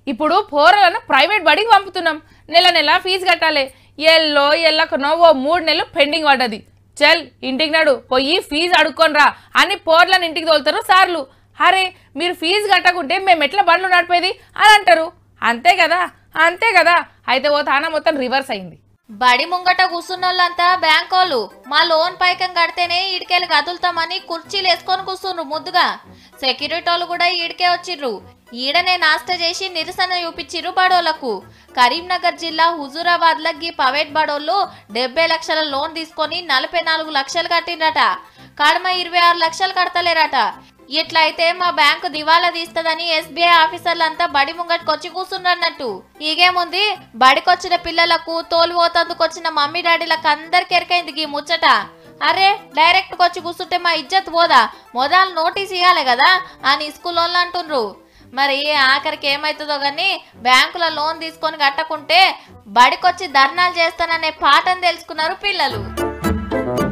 ఇప్పుడు పోరలను ప్రైవేట్ బడికి పంపుతున్నాం నెల నెల ఫీజు కట్టాలి ఎల్లో ఎల్లకనో ఓ మూడు నెలలు పెండింగ్ పడ్డది చల్ ఇంటికి నాడు పోయి ఫీజు అడుక్కొనిరా అని పోర్లను ఇంటికి తోలుతారు సార్లు అరే మీరు ఫీజు కట్టకుంటే మేము ఎట్లా బండ్లు నడిపేది అని అంటారు అంతే కదా అంతే కదా అయితే ఓ తాన మొత్తం రివర్స్ అయింది బడి ముంగట కూర్చున్నోళ్ళంతా బ్యాంకోళ్ళు మా లోన్ పైకం కడితేనే ఈడికెళ్ళి కదులుతామని కుర్చీలు వేసుకొని కూర్చుండ్రు ముద్దుగా సెక్యూరిటీ వాళ్ళు కూడా ఈడికే వచ్చిర్రు ఈడనే నాస్ట చేసి నిరసన చూపించిర్రు బడోళ్లకు కరీంనగర్ జిల్లా హుజూరాబాద్ లగ్గి ప్రైవేట్ బడోళ్ళు డెబ్బై లక్షల లోన్ తీసుకొని నలభై నాలుగు లక్షలు కట్టిండ్రట కడమ ఇరవై ఆరు లక్షలు కడతలేరట ఇట్లయితే మా బ్యాంకు దివాలా తీస్తదని ఎస్బీఐ ఆఫీసర్లంతా బడి ముంగట్కొచ్చి కూర్చున్నట్టు ఈగేముంది బడికొచ్చిన పిల్లలకు తోలు పోతందుకొచ్చిన మమ్మీ డాడీలకు అందరికి ఎరకైంది గీ ముచ్చట అరే డైరెక్ట్ వచ్చి కూర్చుంటే మా ఇజ్జత్ పోదా మొదలు నోటీస్ ఇవ్వాలి కదా అని స్కూల్ వాళ్ళు అంటుండ్రు మరి ఆఖరికి ఏమవుతుందో గానీ బ్యాంకుల లోన్ తీసుకొని కట్టకుంటే బడికొచ్చి ధర్నాలు చేస్తాననే పాఠం తెలుసుకున్నారు పిల్లలు